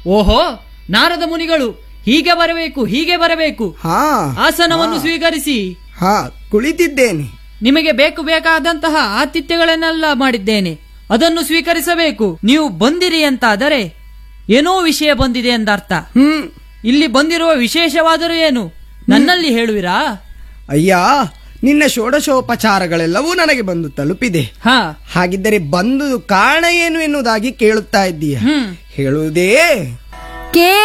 ಓಹೋ ನಾರದ ಮುನಿಗಳು ಹೀಗೆ ಬರಬೇಕು ಹೀಗೆ ಬರಬೇಕು ಹಾ ಆಸನವನ್ನು ಸ್ವೀಕರಿಸಿ ಹಾ ಕುಳಿತಿದ್ದೇನೆ ನಿಮಗೆ ಬೇಕು ಬೇಕಾದಂತಹ ಆತಿಥ್ಯಗಳನ್ನೆಲ್ಲ ಮಾಡಿದ್ದೇನೆ ಅದನ್ನು ಸ್ವೀಕರಿಸಬೇಕು ನೀವು ಬಂದಿರಿ ಅಂತಾದರೆ ಏನೋ ವಿಷಯ ಬಂದಿದೆ ಎಂದರ್ಥ ಹ್ಮ್ ಇಲ್ಲಿ ಬಂದಿರುವ ವಿಶೇಷವಾದರೂ ಏನು ನನ್ನಲ್ಲಿ ಹೇಳುವಿರಾ ಅಯ್ಯ ನಿನ್ನ ಷೋಡಶೋಪಚಾರಗಳೆಲ್ಲವೂ ನನಗೆ ಬಂದು ತಲುಪಿದೆ ಹಾ ಹಾಗಿದ್ದರೆ ಬಂದು ಕಾರಣ ಏನು ಎನ್ನುವುದಾಗಿ ಕೇಳುತ್ತಾ ಇದ್ದೀಯ ಹ್ಮ್ ಹೇಳುವುದೇ ಕೇ